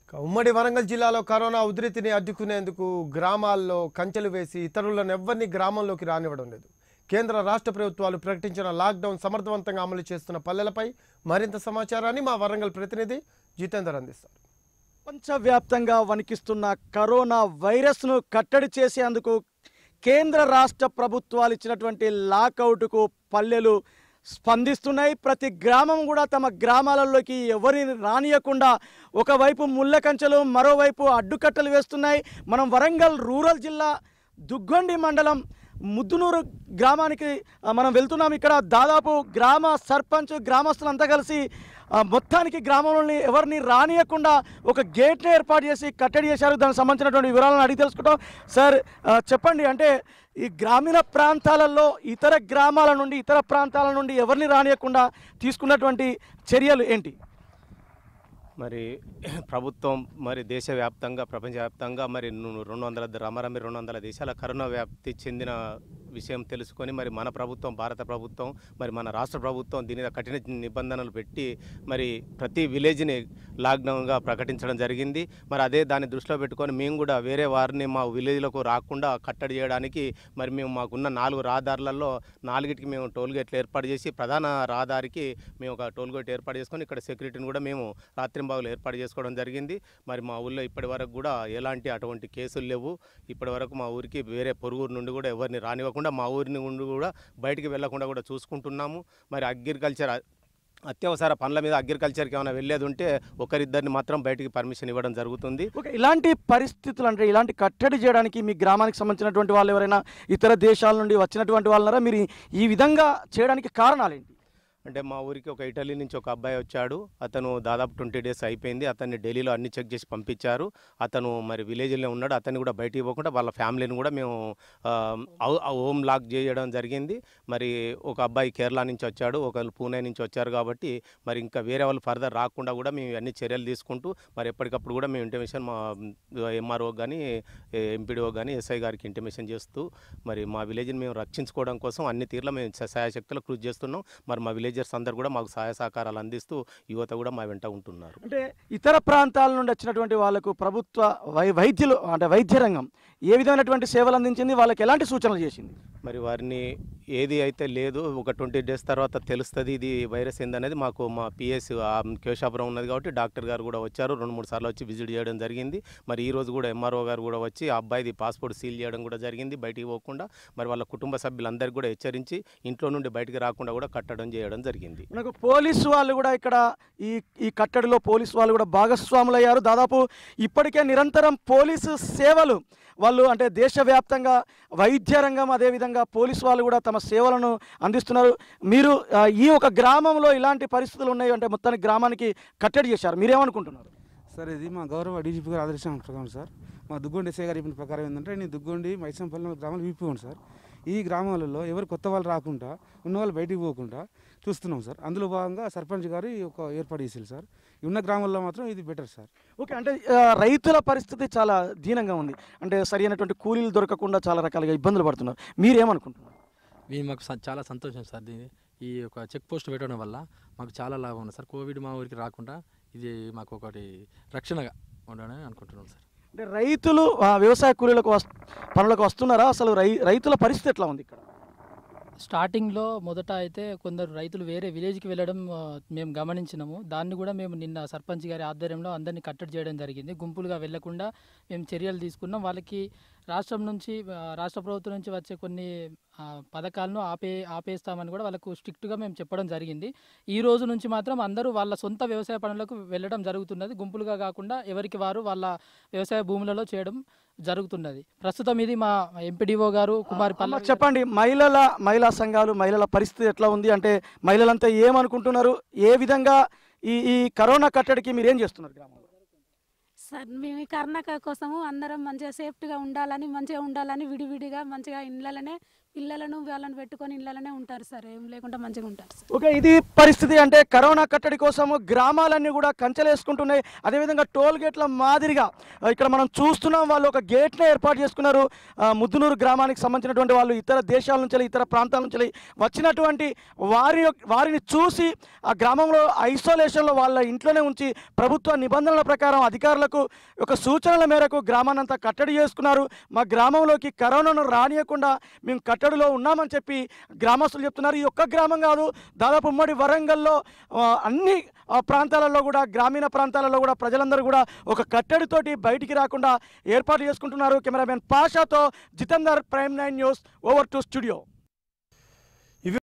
ఇక ఉమ్మడి వరంగల్ జిల్లాలో కరోనా ఉధృతిని అడ్డుకునేందుకు గ్రామాల్లో కంచెలు వేసి ఇతరులను ఎవ్వరిని గ్రామంలోకి రానివ్వడం లేదు కేంద్ర రాష్ట్ర ప్రభుత్వాలు ప్రకటించిన లాక్డౌన్ సమర్థవంతంగా అమలు చేస్తున్న పల్లెలపై మరింత సమాచారాన్ని మా వరంగల్ ప్రతినిధి జితేందర్ అందిస్తారు ప్రపంచవ్యాప్తంగా వణికిస్తున్న కరోనా వైరస్ను కట్టడి చేసేందుకు కేంద్ర రాష్ట్ర ప్రభుత్వాలు ఇచ్చినటువంటి లాకౌట్కు పల్లెలు స్పందిస్తున్నాయి ప్రతి గ్రామం కూడా తమ గ్రామాలలోకి ఎవరిని రానియకుండా ఒకవైపు ముళ్ళ కంచెలు మరోవైపు అడ్డుకట్టలు వేస్తున్నాయి మనం వరంగల్ రూరల్ జిల్లా దుగ్గొండి మండలం ముద్దునూరు గ్రామానికి ఆ, మనం వెళ్తున్నాం ఇక్కడ దాదాపు గ్రామ సర్పంచ్ గ్రామస్తులంతా కలిసి ఆ, మొత్తానికి గ్రామంలోని ఎవరిని రానియకుండా ఒక గేట్ని ఏర్పాటు చేసి కట్టడి చేశారు దానికి సంబంధించినటువంటి వివరాలను అడిగి తెలుసుకుంటాం సార్ ఆ, చెప్పండి అంటే ఈ గ్రామీణ ప్రాంతాలలో ఇతర గ్రామాల నుండి ఇతర ప్రాంతాల నుండి ఎవరిని రానియకుండా తీసుకున్నటువంటి చర్యలు ఏంటి మరి ప్రభుత్వం మరి దేశవ్యాప్తంగా ప్రపంచవ్యాప్తంగా మరి ను- రెండు వందల రమరమి రెండు వందల దేశాల కరోనా వ్యాప్తి చెందిన విషయం తెలుసుకొని మరి మన ప్రభుత్వం భారత ప్రభుత్వం మరి మన రాష్ట్ర ప్రభుత్వం దీని మీద కఠిన నిబంధనలు పెట్టి మరి ప్రతి విలేజ్ని లాక్డౌన్గా ప్రకటించడం జరిగింది మరి అదే దాన్ని దృష్టిలో పెట్టుకొని మేము కూడా వేరే వారిని మా విలేజ్లకు రాకుండా కట్టడి చేయడానికి మరి మేము మాకున్న నాలుగు రహదారులలో నాలుగిటికి మేము టోల్ గేట్లు ఏర్పాటు చేసి ప్రధాన రహదారికి మేము ఒక టోల్ గేట్ ఏర్పాటు చేసుకొని ఇక్కడ సెక్యూరిటీని కూడా మేము రాత్రింబాగులు ఏర్పాటు చేసుకోవడం జరిగింది మరి మా ఊళ్ళో ఇప్పటి వరకు కూడా ఎలాంటి అటువంటి కేసులు లేవు ఇప్పటి వరకు మా ఊరికి వేరే పొరుగురు నుండి కూడా ఎవరిని రానివ్వకుండా మా ఊరి నుండి కూడా బయటికి వెళ్లకుండా కూడా చూసుకుంటున్నాము మరి అగ్రికల్చర్ అత్యవసర పనుల మీద అగ్రికల్చర్కి ఏమైనా వెళ్ళేది ఉంటే ఒకరిద్దరిని మాత్రం బయటికి పర్మిషన్ ఇవ్వడం జరుగుతుంది ఓకే ఇలాంటి పరిస్థితులు అంటే ఇలాంటి కట్టడి చేయడానికి మీ గ్రామానికి సంబంధించినటువంటి వాళ్ళు ఎవరైనా ఇతర దేశాల నుండి వచ్చినటువంటి వాళ్ళన్నారా మీరు ఈ విధంగా చేయడానికి కారణాలు ఏంటి అంటే మా ఊరికి ఒక ఇటలీ నుంచి ఒక అబ్బాయి వచ్చాడు అతను దాదాపు ట్వంటీ డేస్ అయిపోయింది అతన్ని ఢిల్లీలో అన్ని చెక్ చేసి పంపించారు అతను మరి విలేజ్లో ఉన్నాడు అతన్ని కూడా బయటికి పోకుండా వాళ్ళ ఫ్యామిలీని కూడా మేము ఆ, హౌ- హోమ్ లాక్ చేయడం జరిగింది మరి ఒక అబ్బాయి కేరళ నుంచి వచ్చాడు ఒకరు పూణే నుంచి వచ్చారు కాబట్టి మరి ఇంకా వేరే వాళ్ళు ఫర్దర్ రాకుండా కూడా మేము అన్ని చర్యలు తీసుకుంటూ మరి ఎప్పటికప్పుడు కూడా మేము ఇంటిమేషన్ మా ఎంఆర్ఓ కానీ ఎంపీడీఓ కానీ ఎస్ఐ గారికి ఇంటిమేషన్ చేస్తూ మరి మా విలేజ్ని మేము రక్షించుకోవడం కోసం అన్ని తీర్ల మేము సహాయశక్తులు కృషి చేస్తున్నాం మరి మా విలేజర్స్ అందరు కూడా మాకు సహాయ సహకారాలు అందిస్తూ యువత కూడా మా వెంట ఉంటున్నారు అంటే ఇతర ప్రాంతాల నుండి వచ్చినటువంటి వాళ్ళకు ప్రభుత్వ వై వైద్యులు అంటే వైద్య రంగం ఏ విధమైనటువంటి సేవలు అందించింది వాళ్ళకి ఎలాంటి సూచనలు చేసింది మరి వారిని ఏది అయితే లేదు ఒక ట్వంటీ డేస్ తర్వాత తెలుస్తుంది ఇది వైరస్ ఏందనేది మాకు మా పిఎస్ కేశాపురం ఉన్నది కాబట్టి డాక్టర్ గారు కూడా వచ్చారు రెండు మూడు సార్లు వచ్చి విజిట్ చేయడం జరిగింది మరి ఈ రోజు కూడా ఎంఆర్ఓ గారు కూడా వచ్చి ఆ అబ్బాయిది పాస్పోర్ట్ సీల్ చేయడం కూడా జరిగింది బయటికి పోకుండా మరి వాళ్ళ కుటుంబ సభ్యులందరికీ కూడా హెచ్చరించి ఇంట్లో నుండి బయటికి రాకుండా కూడా కట్టడం చేయడం జరిగింది మనకు పోలీసు వాళ్ళు కూడా ఇక్కడ ఈ ఈ కట్టడిలో పోలీసు వాళ్ళు కూడా భాగస్వాములు అయ్యారు దాదాపు ఇప్పటికే నిరంతరం పోలీసు సేవలు వాళ్ళు అంటే దేశవ్యాప్తంగా వైద్య రంగం అదేవిధంగా పోలీసు వాళ్ళు కూడా తమ సేవలను అందిస్తున్నారు మీరు ఆ, ఈ ఒక గ్రామంలో ఇలాంటి పరిస్థితులు ఉన్నాయి అంటే మొత్తానికి గ్రామానికి కట్టడి చేశారు మీరేమనుకుంటున్నారు సార్ ఇది మా గౌరవ డీజీపీ గారు ఆదేశం ప్రకారం సార్ మా దుగ్గొండి ఎస్ఐ గారు చెప్పిన ప్రకారం ఏంటంటే నేను దుగ్గొండి మైసంపల్లి గ్రామాలు విప్పిపోండి సార్ ఈ గ్రామాలలో ఎవరు కొత్త వాళ్ళు రాకుండా ఉన్న వాళ్ళు బయటికి పోకుండా చూస్తున్నాం సార్ అందులో భాగంగా సర్పంచ్ గారు ఈ ఒక ఏర్పాటు చేసారు సార్ ఈ ఉన్న గ్రామాల్లో మాత్రం ఇది బెటర్ సార్ ఓకే అంటే ఆ, రైతుల పరిస్థితి చాలా దీనంగా ఉంది అంటే సరైనటువంటి కూలీలు దొరకకుండా చాలా రకాలుగా ఇబ్బందులు పడుతున్నారు మీరేమనుకుంటున్నారు ఇది మాకు స- చాలా సంతోషం సార్ దీని ఈ ఒక చెక్ పోస్ట్ పెట్టడం వల్ల మాకు చాలా లాభం ఉంది సార్ కోవిడ్ మా ఊరికి రాకుండా ఇది మాకు ఒకటి రక్షణగా ఉండడని అనుకుంటున్నాం సార్ అంటే రైతులు ఆ, వ్యవసాయ కూలీలకు వస్ పనులకు వస్తున్నారా అసలు రై రైతుల పరిస్థితి ఎట్లా ఉంది ఇక్కడ స్టార్టింగ్లో మొదట అయితే కొందరు రైతులు వేరే విలేజ్కి వెళ్ళడం ఆ, మేము గమనించినాము దాన్ని కూడా మేము నిన్న సర్పంచ్ గారి ఆధ్వర్యంలో అందరినీ కట్టడి చేయడం జరిగింది గుంపులుగా వెళ్లకుండా మేము చర్యలు తీసుకున్నాం వాళ్ళకి రాష్ట్రం నుంచి ఆ, రాష్ట్ర ప్రభుత్వం నుంచి వచ్చే కొన్ని ఆ, పథకాలను ఆపే ఆపేస్తామని కూడా వాళ్ళకు స్ట్రిక్ట్గా మేము చెప్పడం జరిగింది ఈ రోజు నుంచి మాత్రం అందరూ వాళ్ళ సొంత వ్యవసాయ పనులకు వెళ్ళడం జరుగుతున్నది గుంపులుగా కాకుండా ఎవరికి వారు వాళ్ళ వ్యవసాయ భూములలో చేయడం జరుగుతున్నది ప్రస్తుతం ఇది మా ఎంపీడీఓ గారు కుమారి అమ్మ, పల్లవి చెప్పండి మహిళల మహిళా సంఘాలు మహిళల పరిస్థితి ఎట్లా ఉంది అంటే మహిళలంతా ఏమనుకుంటున్నారు ఏ విధంగా ఈ ఈ కరోనా కట్టడికి మీరు ఏం చేస్తున్నారు గ్రామంలో సార్ మేము ఈ కరోనా కోసము అందరం మంచిగా సేఫ్టీగా ఉండాలని మంచిగా ఉండాలని విడివిడిగా మంచిగా ఇండ్లలోనే పిల్లలను వాళ్ళని పెట్టుకొని ఇళ్ళలోనే ఉంటారు సార్ ఏం లేకుండా మంచిగా ఉంటారు సార్ ఓకే ఇది పరిస్థితి అంటే కరోనా కట్టడి కోసం గ్రామాలన్నీ కూడా కంచెలేసుకుంటున్నాయి అదేవిధంగా టోల్ గేట్ల మాదిరిగా ఆ, ఇక్కడ మనం చూస్తున్నాం వాళ్ళు ఒక గేట్నే ఏర్పాటు చేసుకున్నారు ఆ, ముద్దునూరు గ్రామానికి సంబంధించినటువంటి వాళ్ళు ఇతర దేశాల నుంచి ఇతర ప్రాంతాల నుంచి వచ్చినటువంటి వారి యొక్క- వారిని చూసి ఆ గ్రామంలో ఐసోలేషన్లో వాళ్ళ ఇంట్లోనే ఉంచి ప్రభుత్వ నిబంధనల ప్రకారం అధికారులకు ఒక సూచనల మేరకు గ్రామాన్నంతా కట్టడి చేసుకున్నారు మా గ్రామంలోకి కరోనాను రానియకుండా మేము కట్టడిలో ఉన్నామని చెప్పి గ్రామస్తులు చెప్తున్నారు ఈ ఒక్క గ్రామం కాదు దాదాపు ఉమ్మడి వరంగల్లో ఆ, అన్ని ఆ, ప్రాంతాలలో కూడా గ్రామీణ ప్రాంతాలలో కూడా ప్రజలందరూ కూడా ఒక కట్టడితోటి బయటికి రాకుండా ఏర్పాటు చేసుకుంటున్నారు కెమెరామెన్ పాషాతో Jitender prime nine news over to studio